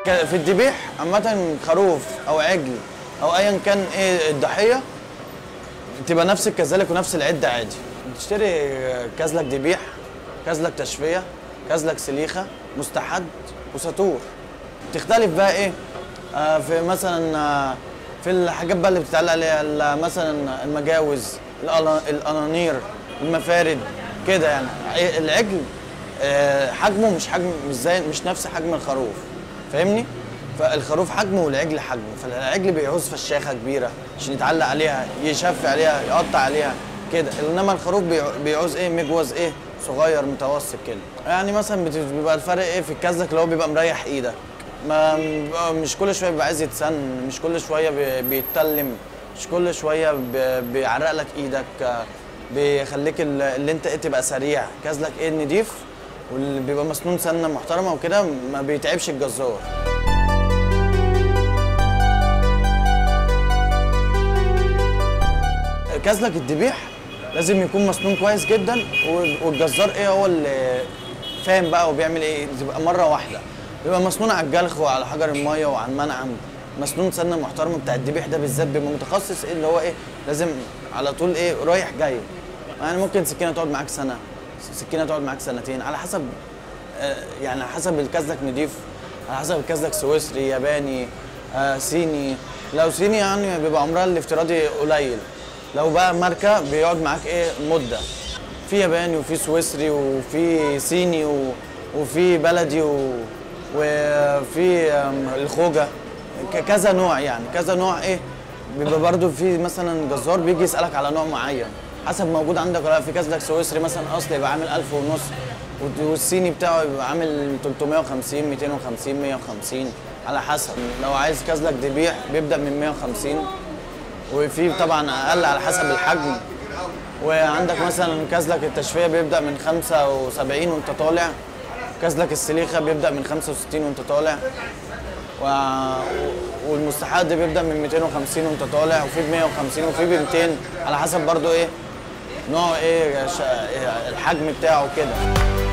ك- في الذبيح عامة خروف أو عجل أو أيا كان إيه الضحية تبقى نفس الكذلك ونفس العدة عادي بتشتري كازلك ذبيح كازلك تشفية كازلك سليخة مستحد وساتور تختلف بقى إيه آه في مثلا آه في الحاجات بقى اللي بتتعلق عليها ال- مثلا المجاوز الألا- القنانير المفارد كده يعني إيه العجل آه، حجمه مش حجم مش زي مش نفس حجم الخروف فاهمني فالخروف حجمه والعجل حجمه فالعجل بيعوز فشاخه كبيره عشان يتعلق عليها يشف عليها يقطع عليها كده انما الخروف بيع- بيعوز ايه مجوز ايه صغير متوسط كده يعني مثلا بت- بيبقى الفرق ايه في الكزلك اللي هو بيبقى مريح ايدك ما مش كل شويه بيبقى عايز يتسن مش كل شويه بي- بيتلم مش كل شويه بي- بيعرق لك ايدك آه، بيخليك ال- اللي انت ايه تبقى سريع كازلك ايه نضيف واللي بيبقى مسنون سنه محترمه وكده ما بيتعبش الجزار كازلك الذبيح لازم يكون مسنون كويس جدا وال- والجزار ايه هو اللي فاهم بقى وبيعمل ايه تبقى مره واحده بيبقى مسنون على الجلخ وعلى حجر الميه وعلى المنعم مسنون سنه محترمه بتاع الذبيح ده بالذات بيبقى متخصص ايه اللي هو ايه لازم على طول ايه رايح جاي يعني ممكن سكينه تقعد معاك سنه سكينه تقعد معاك سنتين على حسب آه، يعني على حسب الكازلك نضيف على حسب الكازلك سويسري ياباني آه، صيني لو صيني يعني بيبقى عمرها الافتراضي قليل لو بقى ماركه بيقعد معاك ايه مده في ياباني وفي سويسري وفي صيني و... وفي بلدي و... وفي آم، الخوجه ك- كذا نوع يعني كذا نوع ايه بيبقى برضو في مثلا جزار بيجي يسالك على نوع معين حسب موجود عندك ولا لا. في كازلك سويسري مثلا اصلي يبقى عامل 1000 ونص والد- والصيني بتاعه يبقى عامل 350 250 150 على حسب لو عايز كازلك ذبيح بيبدا من 150 وفي طبعا اقل على حسب الحجم وعندك مثلا كازلك التشفيه بيبدا من 75 وانت طالع كازلك السليخه بيبدا من 65 وانت طالع و... والمستحاد بيبدا من 250 وانت طالع وفي ب 150 وفي ب 200 على حسب برضو ايه نوع ايه ش... الحجم بتاعه كده